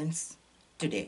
science today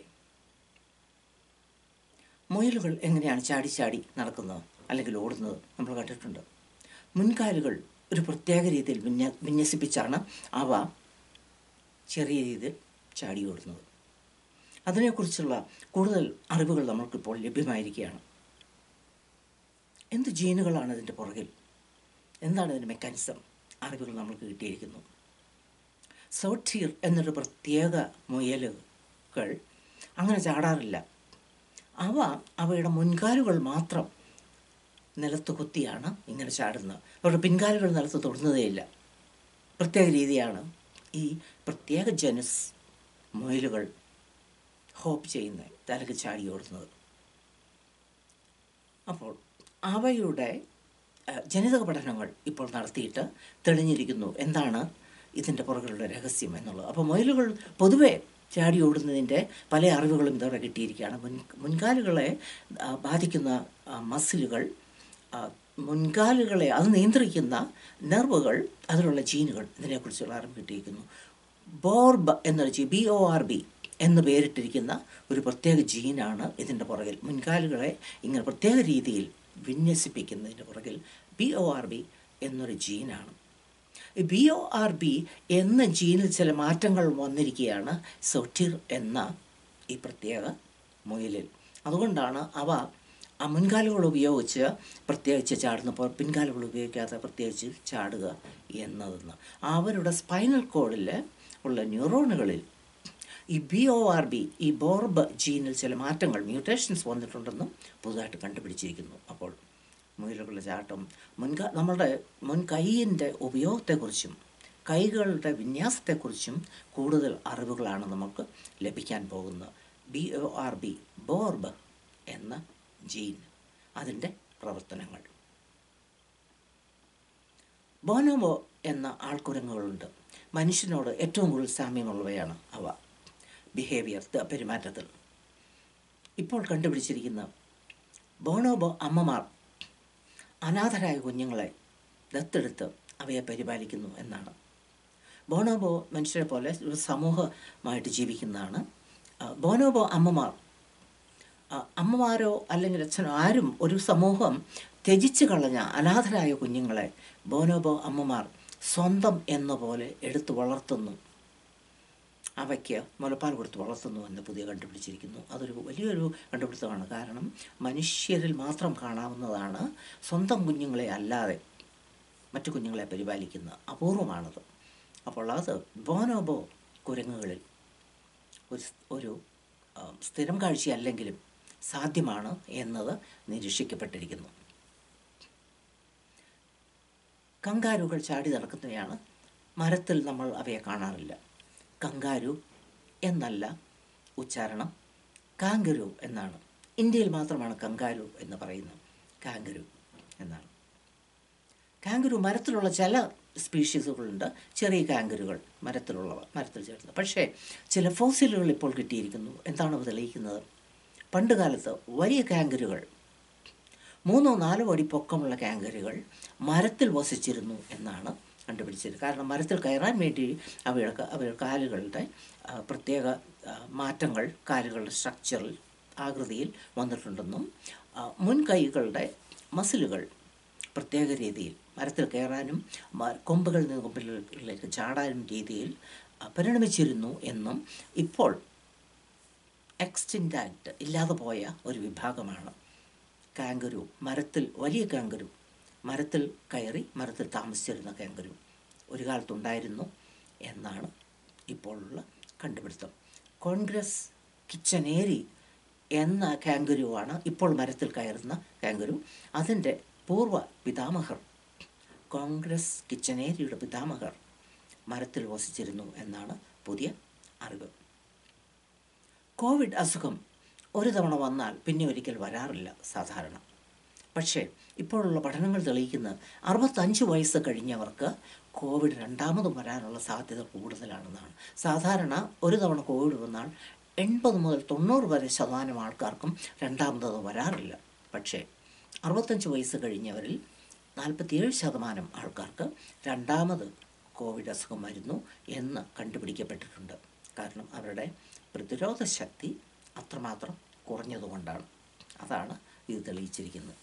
മുയലുകൾ എങ്ങനെയാണ് ചാടി ചാടി നടക്കുന്നത് അല്ലെങ്കിൽ ഓടുന്നത് നമ്മൾ കണ്ടിട്ടുണ്ട് മുൻകാലുകൾ ഒരു പ്രത്യേക രീതിയിൽ വിന്യ വിന്യസിപ്പിച്ചാണ് അവ ചെറിയ രീതിയിൽ ചാടി ഓടുന്നത് അതിനെക്കുറിച്ചുള്ള കൂടുതൽ അറിവുകൾ നമ്മൾക്കിപ്പോൾ ലഭ്യമായിരിക്കുകയാണ് എന്ത് ജീനുകളാണ് ഇതിൻ്റെ പുറകിൽ എന്താണ് ഇതിൻ്റെ മെക്കാനിസം അറിവുകൾ നമ്മൾക്ക് കിട്ടിയിരിക്കുന്നു സൗട്ടീർ എന്നൊരു പ്രത്യേക മുയലുകൾ അങ്ങനെ ചാടാറില്ല അവ അവയുടെ മുൻകാലുകൾ മാത്രം നിലത്ത് കുത്തിയാണ് ഇങ്ങനെ ചാടുന്നത് അവരുടെ പിൻകാലുകൾ നിലത്ത് തൊടുന്നതേയില്ല പ്രത്യേക രീതിയാണ് ഈ പ്രത്യേക ജനസ് മുയലുകൾ ഹോപ്പ് ചെയ്യുന്നത് തലക്ക് ചാടി ഓടുന്നത് അപ്പോൾ അവയുടെ അഹ്, ജനിതക പഠനങ്ങൾ ഇപ്പോൾ നടത്തിയിട്ട് തെളിഞ്ഞിരിക്കുന്നു എന്താണ് ഇതിൻ്റെ പുറകിലുള്ള രഹസ്യം എന്നുള്ളത് അപ്പോൾ മുയലുകൾ പൊതുവെ ചാടി ഓടുന്നതിൻ്റെ പല അറിവുകളും ഇതോടെ കിട്ടിയിരിക്കുകയാണ് മുൻ മുൻകാലുകളെ ആ, ബാധിക്കുന്ന ആ, മസിലുകൾ ആ, മുൻകാലുകളെ അത് നിയന്ത്രിക്കുന്ന നെർവുകൾ അതിലുള്ള ജീനുകൾ ഇതിനെക്കുറിച്ചുള്ള അറിവ് കിട്ടിയിരിക്കുന്നു ബോർബ് എന്നൊരു gene B O R B എന്ന് പേരിട്ടിരിക്കുന്ന ഒരു പ്രത്യേക ജീനാണ് ഇതിൻ്റെ പുറകിൽ മുൻകാലുകളെ ഇങ്ങനെ പ്രത്യേക രീതിയിൽ വിന്യസിപ്പിക്കുന്നതിൻ്റെ പുറകിൽ ബി ഒ ആർ ബി എന്നൊരു ജീനാണ് ഈ ബി ഒ ആർ ബി എന്ന ജീനിൽ ചില മാറ്റങ്ങൾ വന്നിരിക്കുകയാണ് സൊട്ടിർ എന്ന ഈ പ്രത്യേക മുയലിൽ അതുകൊണ്ടാണ് അവ ആ മുൻകാലുകൾ ഉപയോഗിച്ച് പ്രത്യേകിച്ച് ചാടുന്നപ്പോൾ പിൻകാലുകൾ ഉപയോഗിക്കാതെ പ്രത്യേകിച്ച് ചാടുക എന്നതെന്ന് അവരുടെ സ്പൈനൽ കോഡിൽ ഉള്ള ന്യൂറോണുകളിൽ ഈ ബി ഒ ആർ ബി ഈ ബോർബ് ജീനിൽ ചില മാറ്റങ്ങൾ മ്യൂട്ടേഷൻസ് വന്നിട്ടുണ്ടെന്നും പുതുതായിട്ട് കണ്ടുപിടിച്ചിരിക്കുന്നു അപ്പോൾ മുയലുകളുടെ ചാട്ടം മുൻകാ നമ്മളുടെ മുൻ കൈയിൻ്റെ ഉപയോഗത്തെക്കുറിച്ചും കൈകളുടെ വിന്യാസത്തെക്കുറിച്ചും കൂടുതൽ അറിവുകളാണ് നമുക്ക് ലഭിക്കാൻ പോകുന്നത് ബി ഒ ആർ ബി ബോർബ് എന്ന ജീൻ അതിൻ്റെ പ്രവർത്തനങ്ങൾ ബോനോബോ എന്ന ആൾക്കുരങ്ങുകളുണ്ട് മനുഷ്യനോട് ഏറ്റവും കൂടുതൽ സാമ്യമുള്ളവയാണ് അവ ബിഹേവിയർ പെരുമാറ്റത്തിൽ ഇപ്പോൾ കണ്ടുപിടിച്ചിരിക്കുന്ന ബോണോബോ അമ്മമാർ അനാഥരായ കുഞ്ഞുങ്ങളെ ദത്തെടുത്ത് അവയെ പരിപാലിക്കുന്നു എന്നാണ് ബോണോബോ മനുഷ്യരെ പോലെ ഒരു സമൂഹമായിട്ട് ജീവിക്കുന്നതാണ് ആ, ബോണോബോ അമ്മമാർ ആ, അമ്മമാരോ അല്ലെങ്കിൽ അച്ഛനോ ആരും ഒരു സമൂഹം ത്യജിച്ചു കളഞ്ഞ അനാഥരായ കുഞ്ഞുങ്ങളെ ബോനോബോ അമ്മമാർ സ്വന്തം എന്ന പോലെ എടുത്തു വളർത്തുന്നു അവയ്ക്ക് മുലപ്പാൽ കൊടുത്ത് വളർത്തുന്നു എന്ന് പുതിയ കണ്ടുപിടിച്ചിരിക്കുന്നു അതൊരു വലിയൊരു കണ്ടുപിടുത്തമാണ് കാരണം മനുഷ്യരിൽ മാത്രം കാണാവുന്നതാണ് സ്വന്തം കുഞ്ഞുങ്ങളെ അല്ലാതെ മറ്റു കുഞ്ഞുങ്ങളെ പരിപാലിക്കുന്ന അപൂർവമാണത് അപ്പോൾ അത് ബോനോബോ കുരങ്ങുകളിൽ ഒരു ഒരു ആ, സ്ഥിരം കാഴ്ചയല്ലെങ്കിലും സാധ്യമാണ് എന്നത് നിരീക്ഷിക്കപ്പെട്ടിരിക്കുന്നു കങ്കാരുകൾ ചാടി നടക്കുന്നവയാണ് മരത്തിൽ നമ്മൾ അവയെ കാണാറില്ല കങ്കാരു എന്നല്ല ഉച്ചാരണം കാങ്കരു എന്നാണ് ഇന്ത്യയിൽ മാത്രമാണ് കങ്കാരു എന്ന് പറയുന്നത് കാങ്കരു എന്നാണ് കാങ്കരു മരത്തിലുള്ള ചില സ്പീഷീസുകളുണ്ട് ചെറിയ കാങ്കരുകൾ മരത്തിലുള്ളവ മരത്തിൽ ചേർന്നത് പക്ഷേ ചില ഫോസിലുകൾ ഇപ്പോൾ കിട്ടിയിരിക്കുന്നു എന്താണ് അത് തെളിയിക്കുന്നത് പണ്ട് കാലത്ത് വലിയ കാങ്കരുകൾ മൂന്നോ നാലോ അടി പൊക്കമുള്ള കാങ്കരുകൾ മരത്തിൽ വസിച്ചിരുന്നു എന്നാണ് കണ്ടുപിടിച്ചത് കാരണം മരത്തിൽ കയറാൻ വേണ്ടി അവയുടെ ക- അവയുടെ കാലുകളുടെ ആ, പ്രത്യേക ആ, മാറ്റങ്ങൾ കാലുകളുടെ സ്ട്രക്ചറിൽ ആകൃതിയിൽ വന്നിട്ടുണ്ടെന്നും ആ, മുൻകൈകളുടെ മസിലുകൾ പ്രത്യേക രീതിയിൽ മരത്തിൽ കയറാനും മ- കൊമ്പുകളിൽ നിന്ന് കൊമ്പുകളിലേക്ക് ചാടാനും രീതിയിൽ ആ, പരിണമിച്ചിരുന്നു എന്നും ഇപ്പോൾ എക്സ്റ്റിൻറ്റാക്ട് ഇല്ലാതെ പോയ ഒരു വിഭാഗമാണ് കാങ്കരു മരത്തിൽ വലിയ കാങ്കരു മരത്തിൽ കയറി മരത്തിൽ താമസിച്ചിരുന്ന കാങ്കരു ഒരു കാലത്തുണ്ടായിരുന്നു എന്നാണ് ഇപ്പോഴുള്ള കണ്ടുപിടുത്തം കോൺഗ്രസ് കിച്ചനേരി എന്ന കാങ്കരുവാണ് ഇപ്പോൾ മരത്തിൽ കയറുന്ന കാങ്കരു അതിൻ്റെ പൂർവ്വ പിതാമഹർ കോൺഗ്രസ് കിച്ചനേരിയുടെ പിതാമഹർ മരത്തിൽ വസിച്ചിരുന്നു എന്നാണ് പുതിയ അറിവ് കോവിഡ് അസുഖം ഒരു തവണ വന്നാൽ പിന്നെ ഒരിക്കൽ വരാറില്ല സാധാരണ പക്ഷേ ഇപ്പോഴുള്ള പഠനങ്ങൾ തെളിയിക്കുന്നത് അറുപത്തഞ്ച് വയസ്സ് കഴിഞ്ഞവർക്ക് കോവിഡ് രണ്ടാമതും വരാനുള്ള സാധ്യത കൂടുതലാണെന്നാണ് സാധാരണ ഒരു തവണ കോവിഡ് വന്നാൽ എൺപത് മുതൽ തൊണ്ണൂറ് വരെ ശതമാനം ആൾക്കാർക്കും രണ്ടാമതത് വരാറില്ല പക്ഷേ അറുപത്തഞ്ച് വയസ്സ് കഴിഞ്ഞവരിൽ നാൽപ്പത്തിയേഴ് ശതമാനം ആൾക്കാർക്ക് രണ്ടാമത് കോവിഡ് അസുഖം വരുന്നു എന്ന് കണ്ടുപിടിക്കപ്പെട്ടിട്ടുണ്ട് കാരണം അവരുടെ പ്രതിരോധ ശക്തി അത്രമാത്രം കുറഞ്ഞതുകൊണ്ടാണ് അതാണ് ഇത് തെളിയിച്ചിരിക്കുന്നത്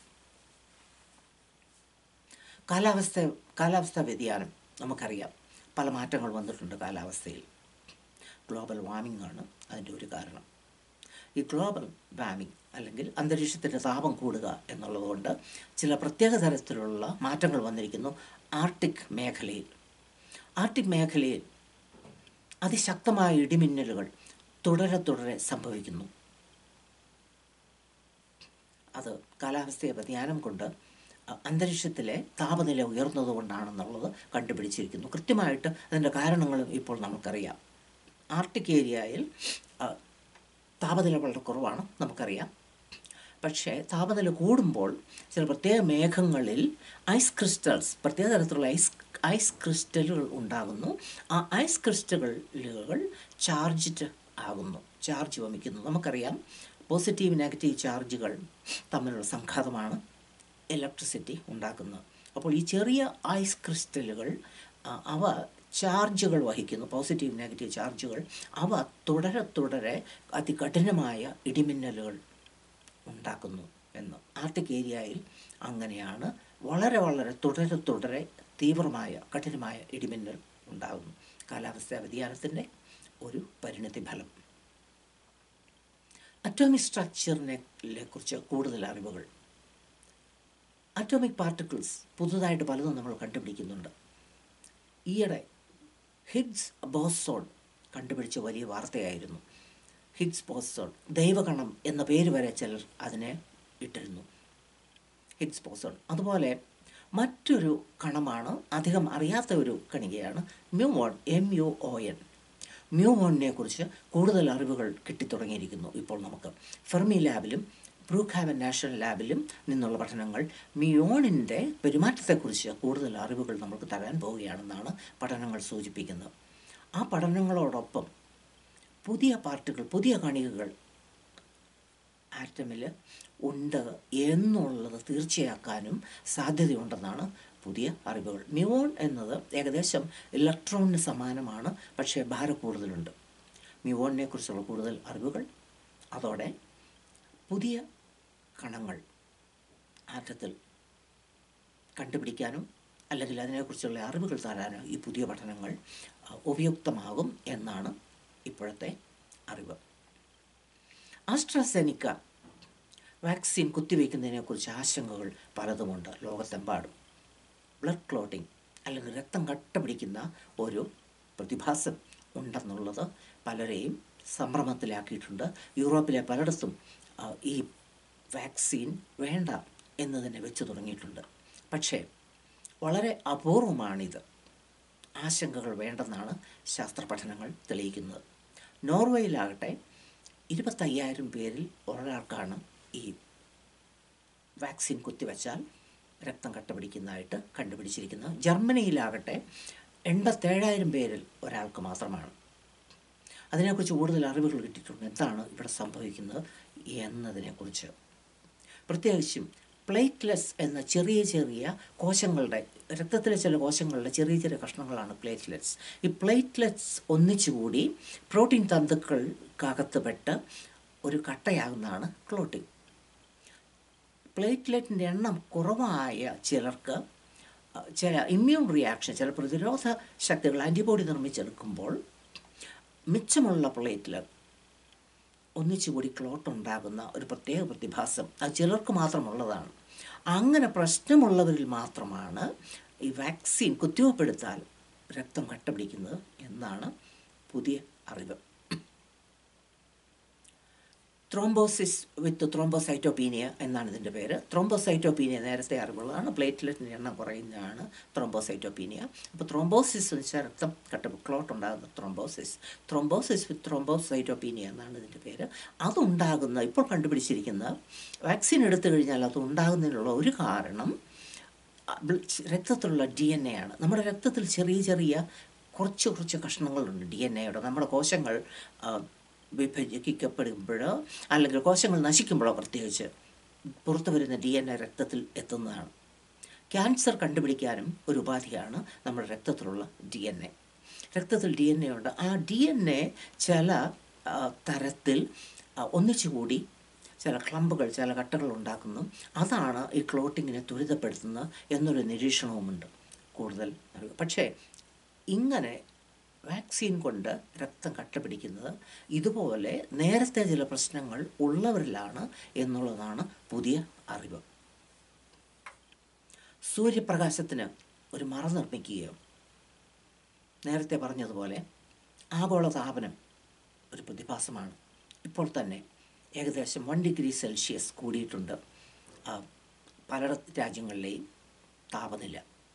കാലാവസ്ഥ കാലാവസ്ഥാ വ്യതിയാനം നമുക്കറിയാം പല മാറ്റങ്ങൾ വന്നിട്ടുണ്ട് കാലാവസ്ഥയിൽ ഗ്ലോബൽ വാർമിംഗ് ആണ് അതിൻ്റെ ഒരു കാരണം ഈ ഗ്ലോബൽ വാർമിംഗ് അല്ലെങ്കിൽ അന്തരീക്ഷത്തിൻ്റെ താപം കൂടുക എന്നുള്ളതുകൊണ്ട് ചില പ്രത്യേക തരത്തിലുള്ള മാറ്റങ്ങൾ വന്നിരിക്കുന്നു ആർട്ടിക് മേഖലയിൽ ആർട്ടിക് മേഖലയിൽ അതിശക്തമായ ഇടിമിന്നലുകൾ തുടരെ തുടരെ സംഭവിക്കുന്നു അത് കാലാവസ്ഥയെ വ്യതിയാനം കൊണ്ട് അ- അന്തരീക്ഷത്തിലെ താപനില ഉയർന്നതുകൊണ്ടാണെന്നുള്ളത് കണ്ടുപിടിച്ചിരിക്കുന്നു കൃത്യമായിട്ട് അതിൻ്റെ കാരണങ്ങളും ഇപ്പോൾ നമുക്കറിയാം ആർട്ടിക് ഏരിയയിൽ അ, താപനില വളരെ കുറവാണ് നമുക്കറിയാം പക്ഷേ താപനില കൂടുമ്പോൾ ചില പ്രത്യേക മേഘങ്ങളിൽ ഐസ് ക്രിസ്റ്റൽസ് പ്രത്യേക തരത്തിലുള്ള ഐസ് ഐസ് ക്രിസ്റ്റലുകൾ ഉണ്ടാകുന്നു ആ ഐസ് ക്രിസ്റ്റലുകൾ ചാർജ്ഡ് ആകുന്നു ചാർജ് വമിക്കുന്നു നമുക്കറിയാം പോസിറ്റീവ് നെഗറ്റീവ് ചാർജുകൾ തമ്മിലുള്ള സംഘാതമാണ് ഇലക്ട്രിസിറ്റി ഉണ്ടാക്കുന്നത് അപ്പോൾ ഈ ചെറിയ ഐസ് ക്രിസ്റ്റലുകൾ ആ, അവ ചാർജുകൾ വഹിക്കുന്നു പോസിറ്റീവ് നെഗറ്റീവ് ചാർജുകൾ അവ തുടരെ തുടരെ അതികഠിനമായ ഇടിമിന്നലുകൾ ഉണ്ടാക്കുന്നു എന്ന് ആർട്ടിക് ഏരിയയിൽ അങ്ങനെയാണ് വളരെ വളരെ തുടരെ തുടരെ തീവ്രമായ കഠിനമായ ഇടിമിന്നൽ ഉണ്ടാകുന്നു കാലാവസ്ഥാ വ്യതിയാനത്തിൻ്റെ ഒരു പരിണതി ഫലം അറ്റോമിക് സ്ട്രക്ചറിനെ കുറിച്ച് കൂടുതൽ അറിവുകൾ അറ്റോമിക് പാർട്ടിക്കിൾസ് പുതുതായിട്ട് പലതും നമ്മൾ കണ്ടുപിടിക്കുന്നുണ്ട് ഈയിടെ ഹിഗ്സ് ബോസോൺ കണ്ടുപിടിച്ച വലിയ വാർത്തയായിരുന്നു ഹിഗ്സ് ബോസോൺ ദൈവകണം എന്ന പേര് വരെ ചിലർ അതിനെ ഇട്ടിരുന്നു ഹിഗ്സ് ബോസോൺ അതുപോലെ മറ്റൊരു കണമാണ് അധികം അറിയാത്ത ഒരു കണികയാണ് muon M U O N മ്യൂവോണിനെ കുറിച്ച് കൂടുതൽ അറിവുകൾ കിട്ടിത്തുടങ്ങിയിരിക്കുന്നു ഇപ്പോൾ നമുക്ക് ഫെർമി ലാബിലും ബ്രൂഖാവൻ നാഷണൽ ലാബിലും നിന്നുള്ള പഠനങ്ങൾ മിയോണിൻ്റെ പെരുമാറ്റത്തെക്കുറിച്ച് കൂടുതൽ അറിവുകൾ നമുക്ക് തരാൻ പോവുകയാണെന്നാണ് പഠനങ്ങൾ സൂചിപ്പിക്കുന്നത് ആ പഠനങ്ങളോടൊപ്പം പുതിയ പാർട്ടികൾ പുതിയ കണികകൾ ആറ്റമിൽ ഉണ്ട് എന്നുള്ളത് തീർച്ചയാക്കാനും സാധ്യതയുണ്ടെന്നാണ് പുതിയ അറിവുകൾ മ്യൂൺ എന്നത് ഏകദേശം ഇലക്ട്രോണിന് സമാനമാണ് പക്ഷേ ഭാരം കൂടുതലുണ്ട് മ്യൂണിനെ കുറിച്ചുള്ള കൂടുതൽ അറിവുകൾ അതോടെ പുതിയ കണങ്ങൾ ആറ്റത്തിൽ കണ്ടുപിടിക്കാനും അല്ലെങ്കിൽ അതിനെക്കുറിച്ചുള്ള അറിവുകൾ തരാനും ഈ പുതിയ പഠനങ്ങൾ ആ, ഉപയുക്തമാകും എന്നാണ് ഇപ്പോഴത്തെ അറിവ് ആസ്ട്രാസെനിക്ക വാക്സിൻ കുത്തിവയ്ക്കുന്നതിനെക്കുറിച്ച് ആശങ്കകൾ പലതുമുണ്ട് ലോകത്തെമ്പാടും ബ്ലഡ് ക്ലോട്ടിംഗ് അല്ലെങ്കിൽ രക്തം കട്ട പിടിക്കുന്ന ഒരു പ്രതിഭാസം ഉണ്ടെന്നുള്ളത് പലരെയും സംഭ്രമത്തിലാക്കിയിട്ടുണ്ട് യൂറോപ്പിലെ പലയിടത്തും ആ, ഈ വാക്സിൻ വേണ്ട എന്ന് തന്നെ വെച്ച് തുടങ്ങിയിട്ടുണ്ട് പക്ഷേ വളരെ അപൂർവമാണിത് ആശങ്കകൾ വേണ്ടെന്നാണ് ശാസ്ത്ര പഠനങ്ങൾ തെളിയിക്കുന്നത് നോർവേയിലാകട്ടെ ഇരുപത്തയ്യായിരം പേരിൽ ഒരാൾക്കാണ് ഈ വാക്സിൻ കുത്തിവെച്ചാൽ രക്തം കട്ടപിടിക്കുന്നതായിട്ട് കണ്ടുപിടിച്ചിരിക്കുന്നത് ജർമ്മനിയിലാകട്ടെ എൺപത്തേഴായിരം പേരിൽ ഒരാൾക്ക് മാത്രമാണ് അതിനെക്കുറിച്ച് കൂടുതൽ അറിവുകൾ കിട്ടിയിട്ടുണ്ട് എന്താണ് ഇവിടെ സംഭവിക്കുന്നത് എന്നതിനെക്കുറിച്ച് പ്രത്യേകിച്ചും പ്ലേറ്റ്ലെറ്റ്സ് എന്ന ചെറിയ ചെറിയ കോശങ്ങളുടെ രക്തത്തിലെ ചില കോശങ്ങളുടെ ചെറിയ ചെറിയ കഷ്ണങ്ങളാണ് പ്ലേറ്റ്ലെറ്റ്സ് ഈ പ്ലേറ്റ്ലെറ്റ്സ് ഒന്നിച്ചുകൂടി പ്രോട്ടീൻ തന്തുക്കൾക്കകത്ത് പെട്ട് ഒരു കട്ടയാകുന്നതാണ് ക്ലോട്ടിംഗ് പ്ലേറ്റ്ലെറ്റിൻ്റെ എണ്ണം കുറവായ ചിലർക്ക് അഹ്, ചില ഇമ്മ്യൂൺ റിയാക്ഷൻ ചില പ്രതിരോധ ശക്തികൾ ആൻറ്റിബോഡി നിർമ്മിച്ചെടുക്കുമ്പോൾ മിച്ചമുള്ള പ്ലേറ്റ്ലെറ്റ് ഒന്നിച്ചുകൂടി ക്ലോട്ട് ഉണ്ടാകുന്ന ഒരു പ്രത്യേക പ്രതിഭാസം അത് ചിലർക്ക് മാത്രമുള്ളതാണ് അങ്ങനെ പ്രശ്നമുള്ളവരിൽ മാത്രമാണ് ഈ വാക്സിൻ കുത്തിവെപ്പെടുത്താൽ രക്തം കട്ടപിടിക്കുന്നത് എന്നാണ് പുതിയ അറിവ് ത്രോംബോസിസ് വിത്ത് ത്രോംബോസൈറ്റോപീനിയ എന്നാണ് ഇതിൻ്റെ പേര് ത്രോംബോസൈറ്റോപീനിയ നേരത്തെ അറിവുള്ളതാണ് പ്ലേറ്റ്ലെറ്റിൻ്റെ എണ്ണം കുറയുന്നതാണ് ത്രോംബോസൈറ്റോപീനിയ അപ്പോൾ ത്രോംബോസിസ് എന്ന് വെച്ചാൽ രക്തം കട്ട ക്ലോട്ട് ഉണ്ടാകുന്ന ത്രോംബോസിസ് ത്രോംബോസിസ് വിത്ത് ത്രോംബോസൈറ്റോപീനിയ എന്നാണ് ഇതിൻ്റെ പേര് അതുണ്ടാകുന്ന ഇപ്പോൾ കണ്ടുപിടിച്ചിരിക്കുന്ന വാക്സിൻ എടുത്തു കഴിഞ്ഞാൽ അത് ഉണ്ടാകുന്നതിനുള്ള ഒരു കാരണം രക്തത്തിലുള്ള ഡി എൻ എ ആണ് നമ്മുടെ രക്തത്തിൽ ചെറിയ ചെറിയ കുറച്ച് കുറച്ച് കഷ്ണങ്ങളുണ്ട് ഡി എൻ എയുടെ നമ്മുടെ കോശങ്ങൾ ആ, വിഭജിക്കപ്പെടുമ്പോഴോ അല്ലെങ്കിൽ കോശങ്ങൾ നശിക്കുമ്പോഴോ പ്രത്യേകിച്ച് പുറത്തു വരുന്ന ഡി എൻ എ രക്തത്തിൽ എത്തുന്നതാണ് ക്യാൻസർ കണ്ടുപിടിക്കാനും ഒരു ഉപാധിയാണ് നമ്മുടെ രക്തത്തിലുള്ള ഡി എൻ എ രക്തത്തിൽ ഡി എൻ എ ഉണ്ട് ആ ഡി എൻ എ ചില ആ, തരത്തിൽ ആ, ഒന്നിച്ചുകൂടി ചില ക്ലമ്പുകൾ ചില കട്ടകൾ ഉണ്ടാക്കുന്നു അതാണ് ഈ ക്ലോട്ടിങ്ങിനെ ത്വരിതപ്പെടുത്തുന്നത് എന്നൊരു നിരീക്ഷണവുമുണ്ട് കൂടുതൽ അറിവ് പക്ഷേ ഇങ്ങനെ വാക്സിൻ കൊണ്ട് രക്തം കട്ട പിടിക്കുന്നത് ഇതുപോലെ നേരത്തെ ചില പ്രശ്നങ്ങൾ ഉള്ളവരിലാണ് എന്നുള്ളതാണ് പുതിയ അറിവ് സൂര്യപ്രകാശത്തിന് ഒരു മറ നിർമ്മിക്കുകയോ നേരത്തെ പറഞ്ഞതുപോലെ ആഗോളതാപനം ഒരു പ്രതിഭാസമാണ് ഇപ്പോൾ തന്നെ ഏകദേശം വൺ ഡിഗ്രി സെൽഷ്യസ് കൂടിയിട്ടുണ്ട് ആ, പല രാജ്യങ്ങളിലെയും താപനില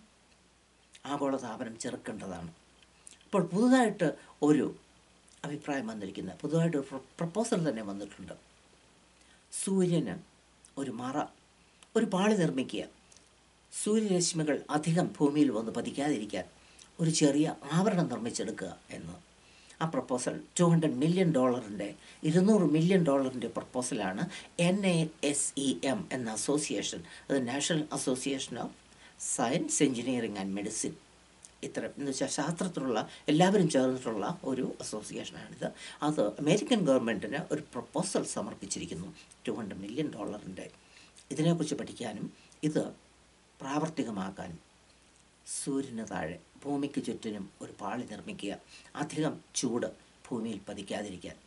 ആഗോളതാപനം ചെറുക്കേണ്ടതാണ് ഇപ്പോൾ പുതുതായിട്ട് ഒരു അഭിപ്രായം വന്നിരിക്കുന്നത് പുതുതായിട്ട് ഒരു പ്രപ്പോസൽ തന്നെ വന്നിട്ടുണ്ട് സൂര്യന് ഒരു മറ ഒരു പാളി നിർമ്മിക്കുക സൂര്യരശ്മികൾ അധികം ഭൂമിയിൽ വന്ന് പതിക്കാതിരിക്കാൻ ഒരു ചെറിയ ആവരണം നിർമ്മിച്ചെടുക്കുക എന്ന് ആ പ്രപ്പോസൽ ടു ഹൺഡ്രഡ് മില്യൺ ഡോളറിൻ്റെ ഇരുന്നൂറ് മില്യൺ ഡോളറിൻ്റെ പ്രപ്പോസലാണ് N A S E M എന്ന അസോസിയേഷൻ അത് national association of science engineering and medicine ഇത്തരം എന്ന് വെച്ചാൽ ശാസ്ത്രത്തിലുള്ള എല്ലാവരും ചേർന്നിട്ടുള്ള ഒരു അസോസിയേഷനാണിത് അത് അമേരിക്കൻ ഗവൺമെൻറ്റിന് ഒരു പ്രപ്പോസൽ സമർപ്പിച്ചിരിക്കുന്നു ടു ഹൺഡ്രഡ് മില്യൺ ഡോളറിൻ്റെ ഇതിനെക്കുറിച്ച് പഠിക്കാനും ഇത് പ്രാവർത്തികമാക്കാനും സൂര്യന് താഴെ ഭൂമിക്ക് ചുറ്റിനും ഒരു പാളി നിർമ്മിക്കുക അധികം ചൂട് ഭൂമിയിൽ പതിക്കാതിരിക്കാൻ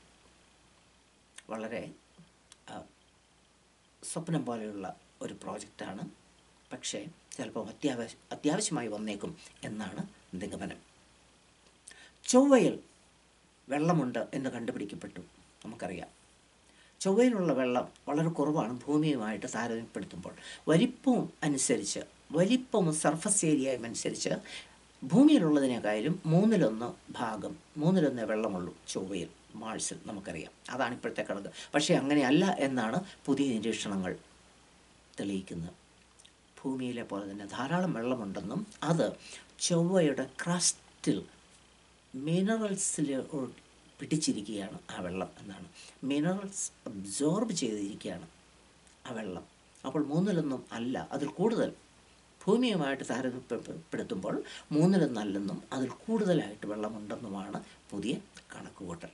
വളരെ ആ, സ്വപ്നം പോലെയുള്ള ഒരു പ്രോജക്റ്റാണ് പക്ഷേ ചിലപ്പോൾ അത്യാവശ്യ അത്യാവശ്യമായി വന്നേക്കും എന്നാണ് നിഗമനം ചൊവ്വയിൽ വെള്ളമുണ്ട് എന്ന് കണ്ടുപിടിക്കപ്പെട്ടു നമുക്കറിയാം ചൊവ്വയിലുള്ള വെള്ളം വളരെ കുറവാണ് ഭൂമിയുമായിട്ട് താരതമ്യപ്പെടുത്തുമ്പോൾ വലിപ്പവും അനുസരിച്ച് വലിപ്പവും സർഫസ് ഏരിയയും അനുസരിച്ച് ഭൂമിയിലുള്ളതിനേക്കാളും മൂന്നിലൊന്ന് ഭാഗം മൂന്നിലൊന്നേ വെള്ളമുള്ളൂ ചൊവ്വയിൽ മാഴ്സിൽ നമുക്കറിയാം അതാണ് ഇപ്പോഴത്തെ കണക്ക് പക്ഷേ അങ്ങനെയല്ല എന്നാണ് പുതിയ നിരീക്ഷണങ്ങൾ തെളിയിക്കുന്നത് ഭൂമിയിലെ പോലെ തന്നെ ധാരാളം വെള്ളമുണ്ടെന്നും അത് ചൊവ്വയുടെ ക്രസ്റ്റിൽ മിനറൽസിൽ പിടിച്ചിരിക്കുകയാണ് ആ വെള്ളം എന്നാണ് മിനറൽസ് അബ്സോർബ് ചെയ്തിരിക്കുകയാണ് ആ വെള്ളം അപ്പോൾ മൂന്നിലൊന്നും അല്ല അതിൽ കൂടുതൽ ഭൂമിയുമായിട്ട് താരതമ്യപ്പെടുത്തുമ്പോൾ മൂന്നിലൊന്നല്ലെന്നും അതിൽ കൂടുതലായിട്ട് വെള്ളമുണ്ടെന്നുമാണ് പുതിയ കണക്കുകൂട്ടൽ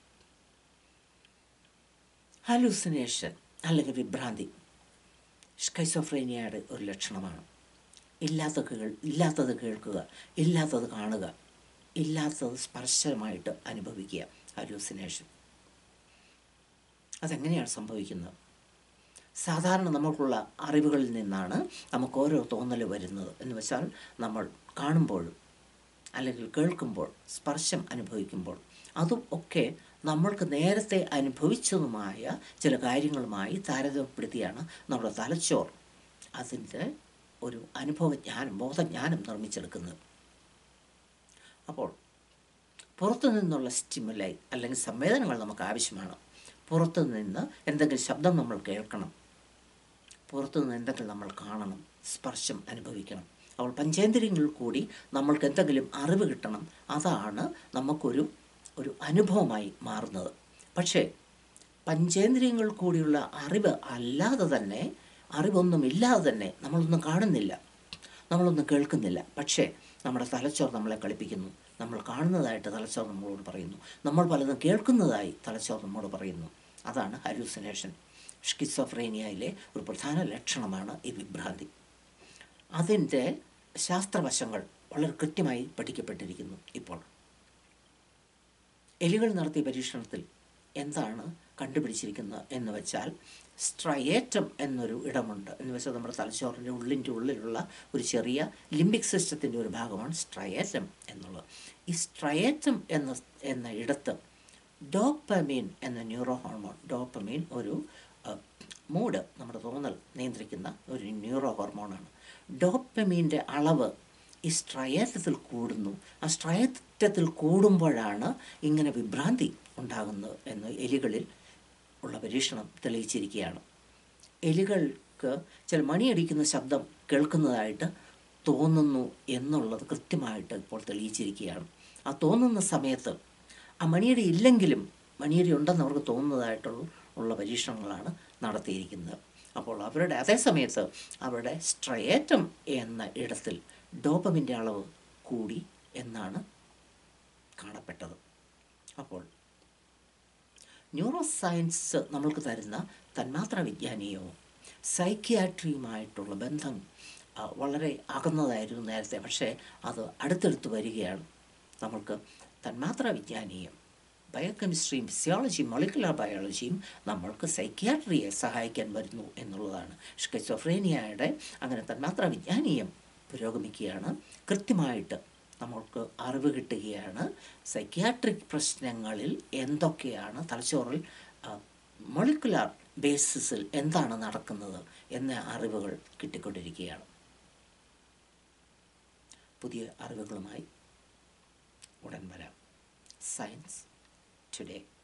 ഹലൂസിനേഷൻ അല്ലെങ്കിൽ വിഭ്രാന്തി സ്കൈസോഫ്രേനിയയുടെ ഒരു ലക്ഷണമാണ് ഇല്ലാത്ത കേൾ ഇല്ലാത്തത് കേൾക്കുക ഇല്ലാത്തത് കാണുക ഇല്ലാത്തത് സ്പർശമായിട്ട് അനുഭവിക്കുക ഹലൂസിനേഷൻ അതെങ്ങനെയാണ് സംഭവിക്കുന്നത് സാധാരണ നമുക്കുള്ള അറിവുകളിൽ നിന്നാണ് നമുക്ക് ഓരോ തോന്നൽ വരുന്നത് എന്ന് വെച്ചാൽ നമ്മൾ കാണുമ്പോഴും അല്ലെങ്കിൽ കേൾക്കുമ്പോൾ സ്പർശം അനുഭവിക്കുമ്പോൾ അതും ഒക്കെ നമ്മൾക്ക് നേരത്തെ അനുഭവിച്ചതുമായ ചില കാര്യങ്ങളുമായി താരതമ്യപ്പെടുത്തിയാണ് നമ്മുടെ തലച്ചോർ അതിൻ്റെ ഒരു അനുഭവജ്ഞാനം ബോധജ്ഞാനം നിർമ്മിച്ചെടുക്കുന്നത് അപ്പോൾ പുറത്തു നിന്നുള്ള സ്റ്റിമുലൈ അല്ലെങ്കിൽ സംവേദനങ്ങൾ നമുക്ക് ആവശ്യമാണ് പുറത്തു നിന്ന് എന്തെങ്കിലും ശബ്ദം നമ്മൾ കേൾക്കണം പുറത്തു നിന്ന് എന്തെങ്കിലും നമ്മൾ കാണണം സ്പർശം അനുഭവിക്കണം അപ്പോൾ പഞ്ചേന്ദ്രിയങ്ങളിൽ കൂടി നമ്മൾക്ക് എന്തെങ്കിലും അറിവ് കിട്ടണം അതാണ് നമുക്കൊരു ഒരു അനുഭവമായി മാറുന്നത് പക്ഷേ പഞ്ചേന്ദ്രിയങ്ങൾ കൂടിയുള്ള അറിവ് അല്ലാതെ തന്നെ അറിവൊന്നുമില്ലാതെ തന്നെ നമ്മളൊന്നും കാണുന്നില്ല നമ്മളൊന്നും കേൾക്കുന്നില്ല പക്ഷേ നമ്മുടെ തലച്ചോർ നമ്മളെ കളിപ്പിക്കുന്നു നമ്മൾ കാണുന്നതായിട്ട് തലച്ചോർ നമ്മളോട് പറയുന്നു നമ്മൾ പലതും കേൾക്കുന്നതായി തലച്ചോർ നമ്മോട് പറയുന്നു അതാണ് ഹലൂസിനേഷൻ ഷ്കിസോഫ്രേനിയയിലെ ഒരു പ്രധാന ലക്ഷണമാണ് ഈ വിഭ്രാന്തി അതിൻ്റെ ശാസ്ത്രവശങ്ങൾ വളരെ കൃത്യമായി പഠിക്കപ്പെട്ടിരിക്കുന്നു ഇപ്പോൾ എലികൾ നടത്തിയ പരീക്ഷണത്തിൽ എന്താണ് കണ്ടുപിടിച്ചിരിക്കുന്നത് എന്ന് വെച്ചാൽ സ്ട്രയേറ്റം എന്നൊരു ഇടമുണ്ട് എന്ന് വെച്ചാൽ നമ്മുടെ തലച്ചോറിൻ്റെ ഉള്ളിൻ്റെ ഉള്ളിലുള്ള ഒരു ചെറിയ ലിംബിക് സിസ്റ്റത്തിൻ്റെ ഒരു ഭാഗമാണ് സ്ട്രയേറ്റം എന്നുള്ളത് ഈ സ്ട്രയേറ്റം എന്ന എന്ന ഇടത്ത് ഡോപ്പമീൻ എന്ന ന്യൂറോ ഹോർമോൺ ഡോപ്പമീൻ ഒരു മൂഡ് നമ്മുടെ തോന്നൽ നിയന്ത്രിക്കുന്ന ഒരു ന്യൂറോ ഹോർമോണാണ് ഡോപ്പമീൻ്റെ അളവ് ഈ സ്ട്രയേറ്റത്തിൽ കൂടുന്നു ആ സ്ട്രയേറ്റത്തിൽ കൂടുമ്പോഴാണ് ഇങ്ങനെ വിഭ്രാന്തി ഉണ്ടാകുന്നത് എന്ന് എലികളിൽ ഉള്ള പരീക്ഷണം തെളിയിച്ചിരിക്കുകയാണ് എലികൾക്ക് ചില മണിയടിക്കുന്ന ശബ്ദം കേൾക്കുന്നതായിട്ട് തോന്നുന്നു എന്നുള്ളത് കൃത്യമായിട്ട് ഇപ്പോൾ തെളിയിച്ചിരിക്കുകയാണ് ആ തോന്നുന്ന സമയത്ത് ആ മണിയടി ഇല്ലെങ്കിലും മണിയടി ഉണ്ടെന്ന് അവർക്ക് തോന്നുന്നതായിട്ടുള്ള ഉള്ള പരീക്ഷണങ്ങളാണ് നടത്തിയിരിക്കുന്നത് അപ്പോൾ അവരുടെ അതേ സമയത്ത് അവരുടെ സ്ട്രയേറ്റം എന്ന ഇടത്തിൽ ഡോപ്പമിൻ്റെ അളവ് കൂടി എന്നാണ് കാണപ്പെട്ടത് അപ്പോൾ ന്യൂറോ സയൻസ് നമ്മൾക്ക് തരുന്ന തന്മാത്ര വിജ്ഞാനീയവും സൈക്യാട്രിയുമായിട്ടുള്ള ബന്ധം ആ, വളരെ അകന്നതായിരുന്നു നേരത്തെ പക്ഷേ അത് അടുത്തടുത്ത് വരികയാണ് നമ്മൾക്ക് തന്മാത്ര വിജ്ഞാനീയം ബയോകെമിസ്ട്രിയും ഫിസിയോളജിയും മൊളിക്കുലർ ബയോളജിയും നമ്മൾക്ക് സൈക്യാട്രിയെ സഹായിക്കാൻ വരുന്നു എന്നുള്ളതാണ് ഷ്കൈസോഫ്രേനിയയുടെ അങ്ങനെ തന്മാത്ര വിജ്ഞാനീയം പുരോഗമിക്കുകയാണ് കൃത്യമായിട്ട് നമ്മൾക്ക് അറിവ് കിട്ടുകയാണ് സൈക്യാട്രിക് പ്രശ്നങ്ങളിൽ എന്തൊക്കെയാണ് തലച്ചോറിൽ മൊളിക്കുലാർ ബേസിസിൽ എന്താണ് നടക്കുന്നത് എന്ന അറിവുകൾ കിട്ടിക്കൊണ്ടിരിക്കുകയാണ് പുതിയ അറിവുകളുമായി ഉടൻ വരാം സയൻസ് ടുഡേ